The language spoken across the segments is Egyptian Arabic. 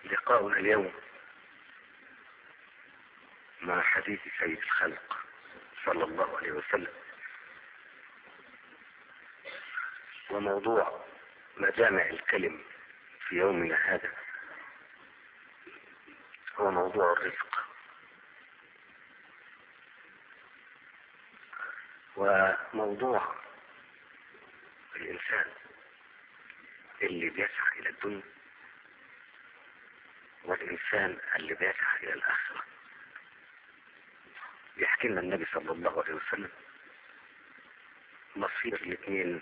لقاؤنا اليوم مع حديث سيد الخلق صلى الله عليه وسلم وموضوع مجامع الكلم في يومنا هذا هو موضوع الرزق وموضوع الإنسان اللي بيسعى إلى الدنيا والإنسان اللي بيسعى إلى الآخرة يحكي لنا النبي صلى الله عليه وسلم مصير الاثنين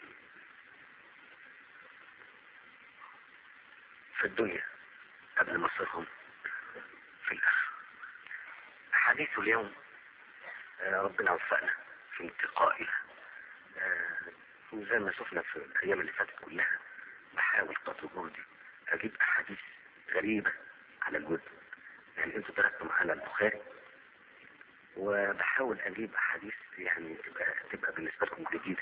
في الدنيا قبل مصيرهم في الآخرة حديث اليوم آه، ربنا وفقنا في انتقائها آه، وزي ما شفنا في الأيام اللي فاتت كلها بحاول قدر جهدي أجيب أحاديث غريبة على الجزء يعني انتوا درستوا معانا البخاري وبحاول أجيب أحاديث يعني تبقى, تبقى بالنسبة لكم جديدة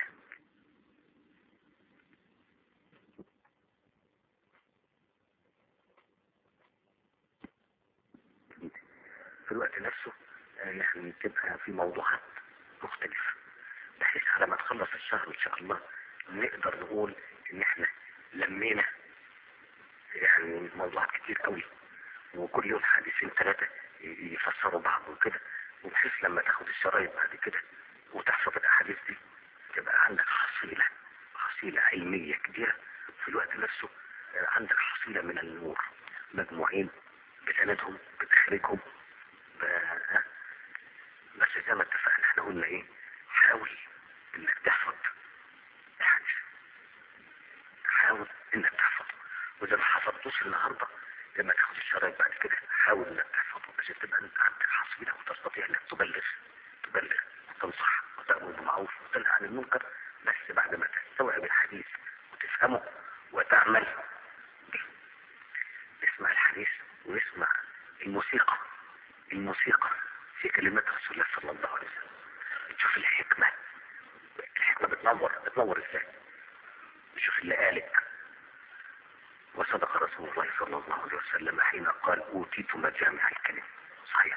في الوقت نفسه آه، يعني تبقى في موضوعات مختلفة بحيث على ما تخلص الشهر ان شاء الله نقدر نقول ان احنا لمينا يعني موضوعات كتير قوي وكل يوم حديثين ثلاثة يفسروا بعض وكده وبحيث لما تاخد الشرايط بعد كده وتحفظ الاحاديث دي تبقى عندك حصيلة حصيلة علمية كبيرة في الوقت نفسه آه، عندك حصيلة من النور مجموعين بسندهم بتخريجهم ب- ها؟ بس زي ما اتفقنا احنا قلنا ايه حاول انك تحفظ الحديث حاول انك تحفظ واذا ما حفظتوش النهارده لما تاخد الشرايط بعد كده حاول انك تحفظه عشان تبقى انت عندك حصيله وتستطيع انك تبلغ تبلغ وتنصح وتامر بالمعروف وتنهى عن المنكر بس بعد ما تستوعب الحديث وتفهمه وتعمل به اسمع الحديث واسمع الموسيقى الموسيقى في كلمات رسول الله صلى الله عليه وسلم تشوف الحكمة الحكمة بتنور بتنور ازاي تشوف اللي قالك وصدق رسول الله صلى الله عليه وسلم حين قال اوتيت مجامع الكلم صحيح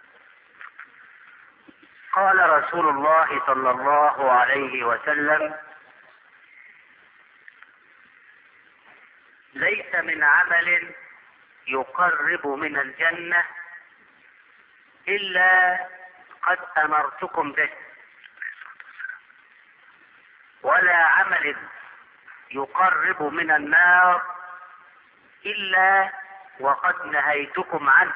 قال رسول الله صلى الله عليه وسلم ليس من عمل يقرب من الجنة إلا قد أمرتكم به ولا عمل يقرب من النار إلا وقد نهيتكم عنه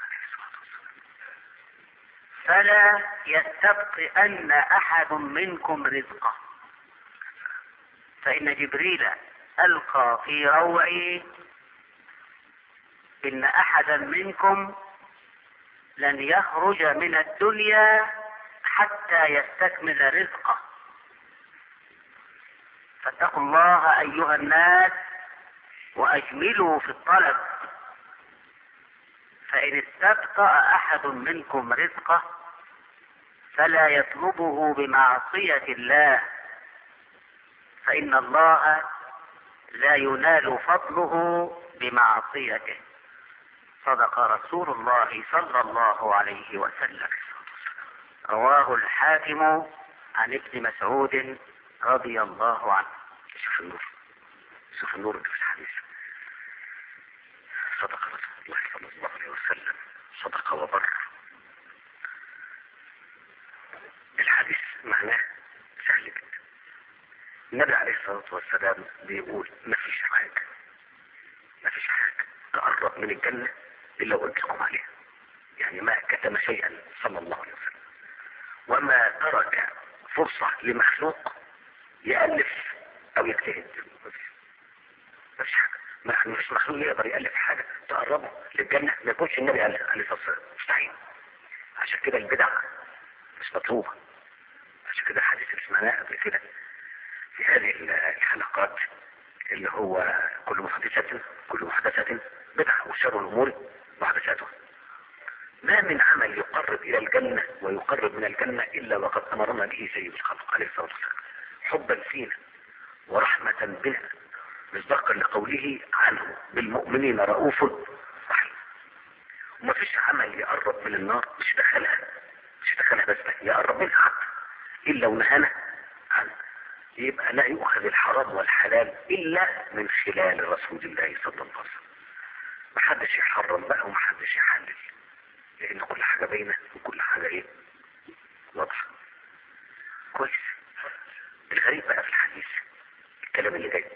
فلا يستبطئن أحد منكم رزقه فإن جبريل ألقى في روعي إن أحدا منكم لن يخرج من الدنيا حتى يستكمل رزقه فاتقوا الله أيها الناس وأجملوا في الطلب فإن استبطأ أحد منكم رزقه فلا يطلبه بمعصية الله فإن الله لا ينال فضله بمعصيته صدق رسول الله صلى الله عليه وسلم رواه الحاكم عن ابن مسعود رضي الله عنه شوف النور شوف النور اللي في الحديث صدق رسول الله صلى الله عليه وسلم صدق وبر الحديث معناه سهل جدا النبي عليه الصلاة والسلام بيقول ما فيش حاجة ما فيش حاجة تقرب من الجنة إلا وقلت لكم عليها يعني ما كتم شيئا صلى الله عليه وسلم وما ترك فرصة لمخلوق يألف أو يجتهد ما فيش حاجة ما مش مخلوق يقدر يألف حاجة تقربه للجنة ما يكونش النبي عليه الصلاة والسلام مستحيل عشان كده البدع مش مطلوبة عشان كده الحديث اللي سمعناه قبل كده في هذه الحلقات اللي هو كل محدثة كل محدثة بدعة وشر الأمور محدثاتها ما من عمل يقرب إلى الجنة ويقرب من الجنة إلا وقد أمرنا به سيد الخلق عليه الصلاة والسلام حبا فينا ورحمة بنا مصداقا لقوله عنه بالمؤمنين رؤوف رحيم ومفيش عمل يقرب من النار مش دخلها مش دخلها بس لا يقرب منها حتى الا ونهانا عنه يبقى لا يؤخذ الحرام والحلال الا من خلال رسول الله صلى الله عليه وسلم محدش يحرم بقى ومحدش يحلل لان كل حاجة باينة وكل حاجة ايه واضحة كويس الغريب بقى في الحديث الكلام اللي جاي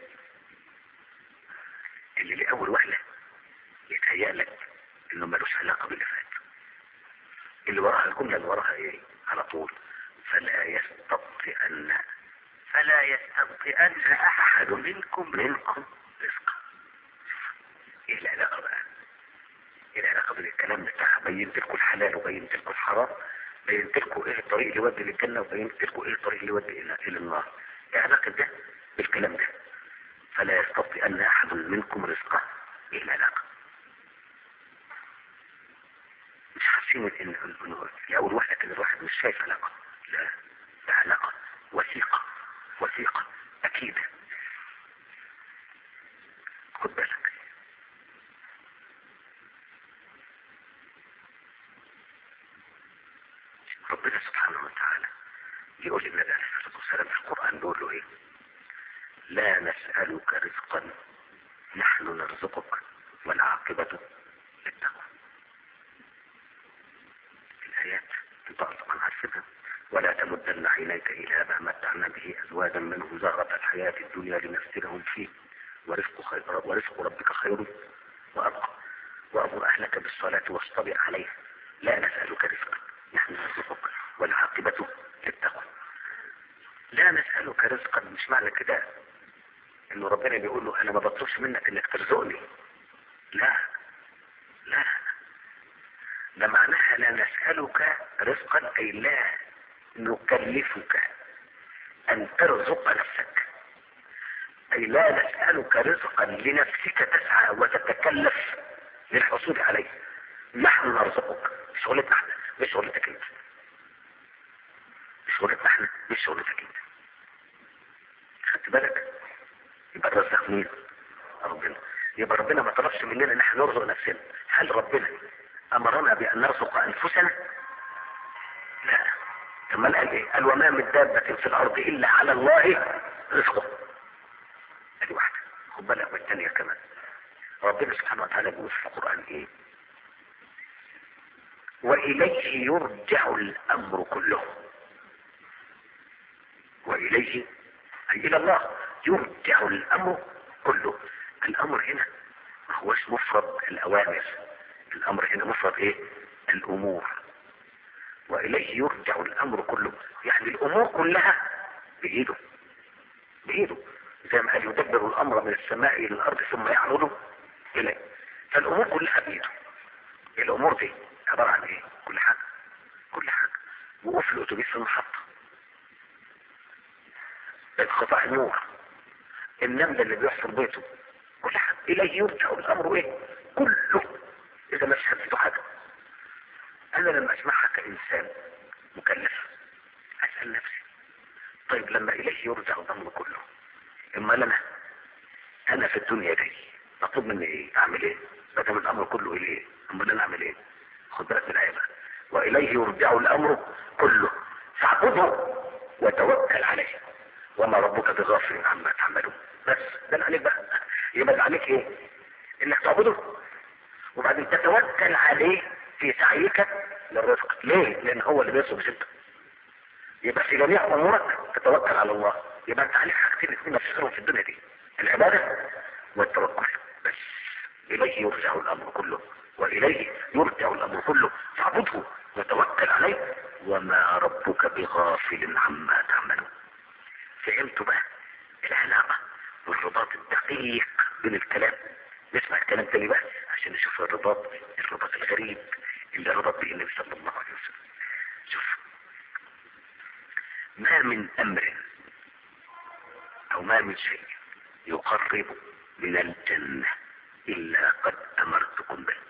اللي لأول وهلة يتهيأ لك انه ملوش علاقة باللي فات اللي وراها الجملة اللي وراها ايه على طول فلا يستبطئن فلا يستبطئن احد منكم منكم رزقا ايه العلاقة بقى ايه العلاقة بين الكلام بتاع بينت لكم الحلال وبينت لكم الحرام بينت لكم ايه الطريق اللي يودي للجنة وبينت لكم ايه الطريق اللي يودي الى الى النار ايه علاقة ده بالكلام ده فلا يستطيعن احد منكم رزقه ايه العلاقة مش حاسين ان ان- ان في اول واحدة كده الواحد مش شايف علاقة لا ده علاقة وثيقة وثيقة اكيدة خد بالك ربنا سبحانه وتعالى يقول للنبي عليه الصلاة والسلام في القرآن بيقول له ايه لا نسألك رزقا نحن نرزقك والعاقبة للتقوى الآيات طبعا عارفينها ولا تمدن عينيك إلى ما متعنا به أزواجا منهم زهرة الحياة الدنيا لنفتنهم فيه ورزق خير ورزق ربك خير وأبقى وأمر أهلك بالصلاة واصطبر عليها لا نسألك رزقا نحن نرزقك والعاقبة للتقوى لا نسألك رزقا مش معنى كده انه ربنا بيقول له انا ما بطلبش منك انك ترزقني لا لا ده معناها لا نسألك رزقا اي لا نكلفك ان ترزق نفسك اي لا نسألك رزقا لنفسك تسعى وتتكلف للحصول عليه نحن نرزقك مش شغلتنا احنا مش شغلتك انت مش شغلتنا احنا مش شغلتك انت خدت بالك يبقى الرزاق مين ربنا يبقى ربنا ما طلبش مننا ان احنا نرزق نفسنا هل ربنا امرنا بان نرزق انفسنا لا ثم قال ايه قال وما من دابة في الارض الا على الله رزقه ادي واحدة خد بالك من الثانية كمان ربنا سبحانه وتعالى بيقول في القرآن ايه وإليه يرجع الأمر كله وإليه أي إلى الله يرجع الأمر كله الأمر هنا ما هوش مفرد الأوامر الأمر هنا مفرد إيه الأمور وإليه يرجع الأمر كله يعني الأمور كلها بإيده بإيده زي ما قال يدبر الأمر من السماء إلى الأرض ثم يعرضه إليه فالأمور كلها بإيده الأمور دي عبارة عن إيه كل حاجة كل حاجة وقوف الأتوبيس في المحطة انقطاع النور النمل اللي بيحصل بيته كل حاجة إليه يرجع الأمر إيه كله إذا ما شهدته حاجة أنا لما أسمعها كإنسان مكلف أسأل نفسي طيب لما إليه يرجع الأمر كله إما أنا أنا في الدنيا دي مطلوب مني إيه أعمل إيه بدل الأمر كله إليه أما أنا أعمل إيه خد بالك من الآية بقى وإليه يرجع الأمر كله فاعبده وتوكل عليه وما ربك بغافل عما تعملون بس ده اللي عليك بقى يبقى اللي عليك ايه انك تعبده وبعدين تتوكل عليه في سعيك للرزق ليه لان هو اللي بيرزق انت يبقى في جميع امورك تتوكل على الله يبقى انت عليك حاجتين اثنين مفيش في الدنيا دي العباده والتوكل بس اليه يرجع الامر كله واليه يرجع الامر كله فاعبده وتوكل عليه وما ربك بغافل عما تعملون فهمتوا بقى العلاقة والرباط الدقيق بين الكلام نسمع الكلام تاني بقى عشان نشوف الرباط الرباط الغريب اللي ربط به النبي صلى الله عليه وسلم شوف ما من امر او ما من شيء يقرب من الجنة الا قد امرتكم به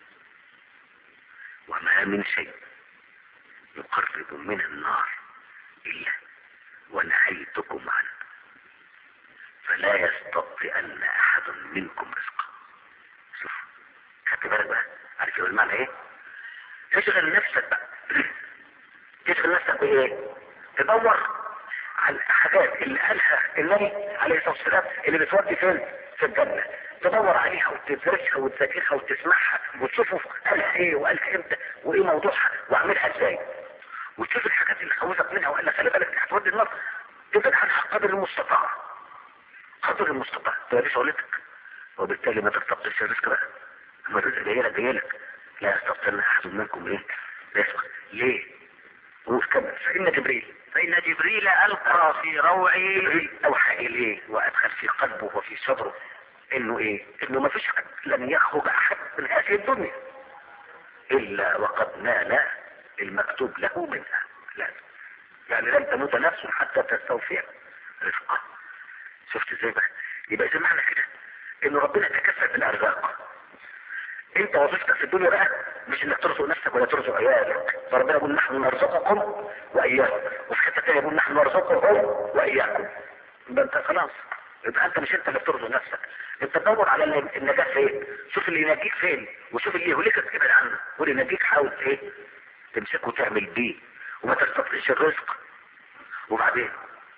وما من شيء يقرب من النار الا ونهيتكم عنه فلا يستطيعن احد منكم رزقا شوف خدت بالك بقى عارف المعنى ايه تشغل نفسك بقى تشغل نفسك بايه تدور على الحاجات اللي قالها النبي عليه الصلاه والسلام اللي بتودي فين في الجنه تدور عليها وتدرسها وتذاكرها وتسمعها وتشوفوا قالها ايه وقالها امتى وايه موضوعها واعملها ازاي وتشوف الحاجات اللي خوفك منها وقال لك خلي بالك دي هتودي النار تبعد عنها قدر المستطاع قدر المستطاع تبقى دي شغلتك وبالتالي ما تستبطلش الرزق بقى اما الرزق جاي لك جاي لك لا يستبطلن احد منكم ايه رزق ليه قول كمل فان جبريل فإن جبريل ألقى في روعي جبريل اوحى اليه وادخل في قلبه وفي صدره انه ايه انه ما فيش حد لن يخرج احد من هذه الدنيا الا وقد نال المكتوب له منها لا يعني لن تموت نفس حتى تستوفي رزقه شفت ازاي بقى يبقى اذا معنى كده ان ربنا تكفل بالارزاق انت وظيفتك في الدنيا بقى مش انك ترزق نفسك ولا ترزق عيالك فربنا يقول نحن نرزقكم واياكم وفي حته ثانيه يقول نحن نرزقكم واياكم يبقى انت خلاص يبقى انت مش انت اللي بترزق نفسك انت تدور على اللي- النجاة فين شوف اللي ينجيك فين وشوف اللي يهلكك ابعد عنه واللي ينجيك حاول ايه تمسكه وتعمل بيه وما تستطيعش الرزق وبعدين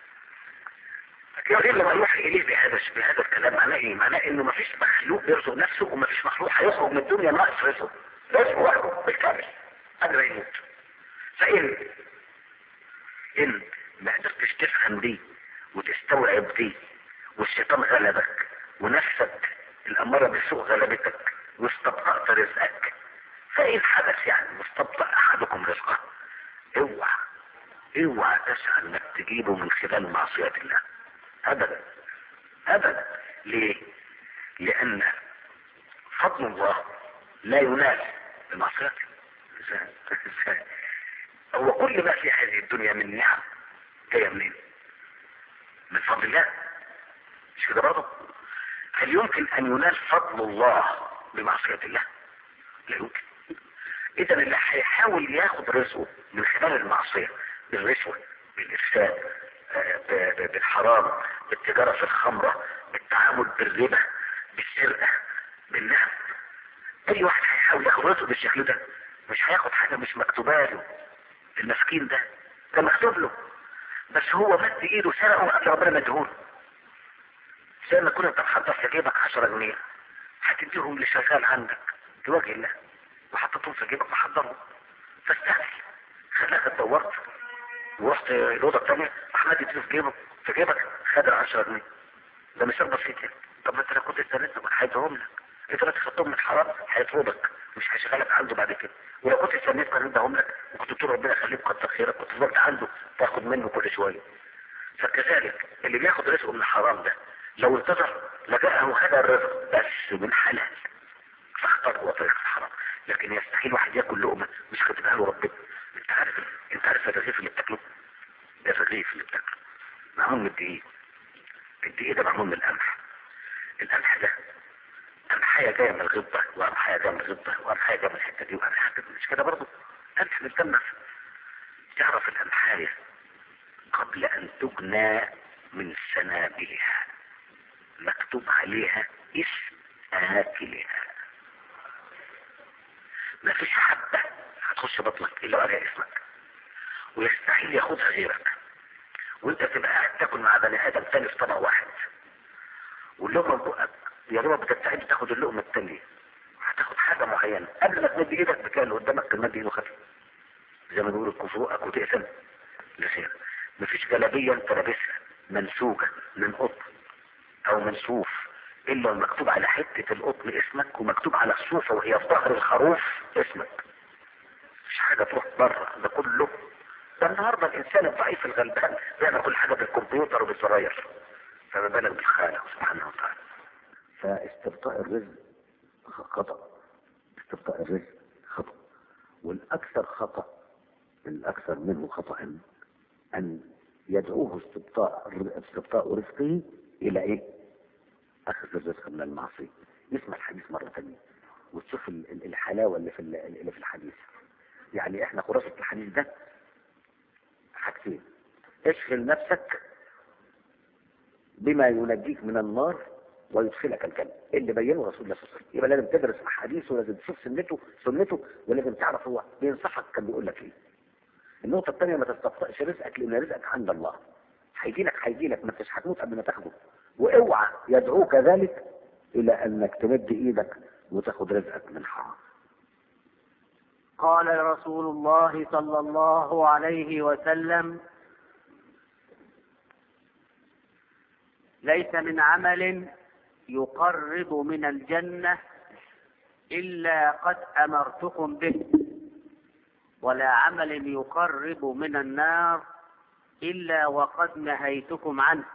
غير لما يوحي اليه بهذا بهذا الكلام معناه ايه؟ معناه انه مفيش مخلوق بيرزق نفسه ومفيش مخلوق هيخرج من الدنيا ناقص رزقه رزقه وحده بالكامل قبل ما يموت فان ان ما قدرتش تفهم دي وتستوعب دي والشيطان غلبك ونفسك الاماره بالسوء غلبتك واستبطأت رزقك فان حدث يعني واستبطأ احدكم رزقه اوعى اوعى تسعى انك تجيبه من خلال معصيه الله ابدا ابدا ليه لان فضل الله لا ينال بمعصيته ازاي ازاي هو كل ما في هذه الدنيا من نعم جايه منين من فضل الله مش كده برضه هل يمكن ان ينال فضل الله بمعصيه الله لا يمكن اذا اللي هيحاول ياخد رزقه من خلال المعصيه بالرشوه بالافساد آه، ب- ب- بالحرام بالتجاره في الخمره بالتعامل بالربا بالسرقه بالنهب اي واحد هيحاول ياخد رزقه بالشكل ده مش هياخد حاجه مش مكتوبه له المسكين ده ده مكتوب له بس هو مد ايده سرقه قبل ربنا ما اديهوله زي ما كنت انت محضر في جيبك 10 جنيه هتديهم لشغال عندك لوجه الله وحطيتهم في جيبك وحضرهم فاستهل خلاك اتدورت ورحت الاوضه الثانيه احمد يديله في جيبه في جيبك خد ال 10 جنيه ده مثال بسيط يعني طب ما انت لو كنت استنيت هيديهم لك انت لو خدتهم من حرام هيطردك مش هيشغلك عنده بعد كده ولو كنت استنيت كان اداهم لك وكنت تقول ربنا يخليك كتر خيرك كنت فضلت عنده تاخد منه كل شويه فكذلك اللي بياخد رزقه من الحرام ده لو انتظر لجاءه هذا الرزق بس من حلال فاختار هو طريق الحرام لكن يستحيل واحد ياكل لقمه مش كاتبها له ربنا انت عارف انت عارف الرغيف اللي بتاكله ده الرغيف اللي بتاكله معمول من الدقيق الدقيق ده معمول من القمح القمح ده قمحية جاية من الغبة وقمحية جاية من الغبة وقمحية جاية من الحتة دي وقمحية حتة مش كده برضه قمح متجمع تعرف القمحاية قبل أن تجنى من سنابلها مكتوب عليها اسم آكلها ما فيش حبة هتخش بطنك إلا عليها اسمك ويستحيل ياخدها غيرك وانت تبقى قاعد تاكل مع بني ادم تاني في طبق واحد واللقمه في بقك يا دوب بتستعد تاخد اللقمه التانيه هتاخد حاجه معينه قبل ما تمد ايدك بتلاقي اللي قدامك كان مد ايده خفيف زي ما بيقولوا تكون في بقك وتقسم لخير مفيش جلابيه انت لابسها منسوجه من قطن او من صوف الا مكتوب على حته القطن اسمك ومكتوب على الصوفه وهي في ظهر الخروف اسمك مش حاجه تروح بره ده كله ده النهارده الانسان الضعيف الغلبان بيعمل كل حاجه بالكمبيوتر وبالزراير فما بالك بالخالق سبحانه وتعالى فاستبطاء الرزق خطأ استبطاء الرزق خطأ والأكثر خطأ الأكثر منه خطأ أن يدعوه استبطاء استبطاء رزقه إلى إيه؟ أخذ الرزق من المعصية نسمع الحديث مرة ثانية وتشوف ال- ال- الحلاوة اللي في ال- اللي في الحديث يعني احنا خلاصة الحديث ده حاجتين اشغل نفسك بما ينجيك من النار ويدخلك الجنة اللي بينه رسول الله صلى الله عليه وسلم يبقى لازم تدرس أحاديثه ولازم تشوف سنته سنته ولازم تعرف هو بينصحك كان بيقول لك ايه النقطة الثانية ما تستبطئش رزقك لأن رزقك عند الله هيجي لك هيجي لك ما انتش هتموت قبل ما تاخده واوعى يدعوك ذلك إلى أنك تمد إيدك وتاخد رزقك من حرام قال رسول الله صلى الله عليه وسلم ليس من عمل يقرب من الجنة إلا قد أمرتكم به ولا عمل يقرب من النار إلا وقد نهيتكم عنه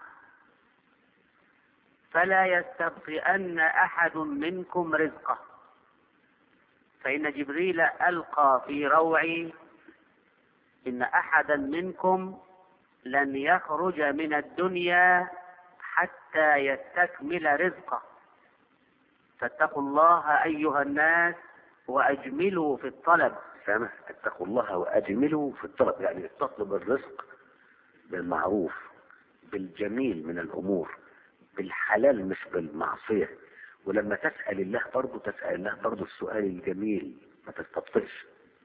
فلا يستبطئن أحد منكم رزقه فإن جبريل ألقى في روعي إن أحدا منكم لن يخرج من الدنيا حتى يستكمل رزقه فاتقوا الله أيها الناس وأجملوا في الطلب سامع اتقوا الله وأجملوا في الطلب يعني تطلب الرزق بالمعروف بالجميل من الأمور بالحلال مش بالمعصية ولما تسأل الله برضه تسأل الله برضه السؤال الجميل ما تستبطئش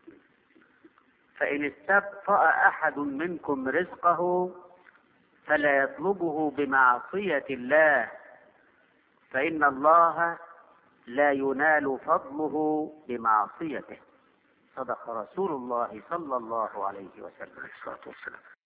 فإن استبطأ أحد منكم رزقه فلا يطلبه بمعصية الله فإن الله لا ينال فضله بمعصيته صدق رسول الله صلى الله عليه وسلم عليه الصلاة والسلام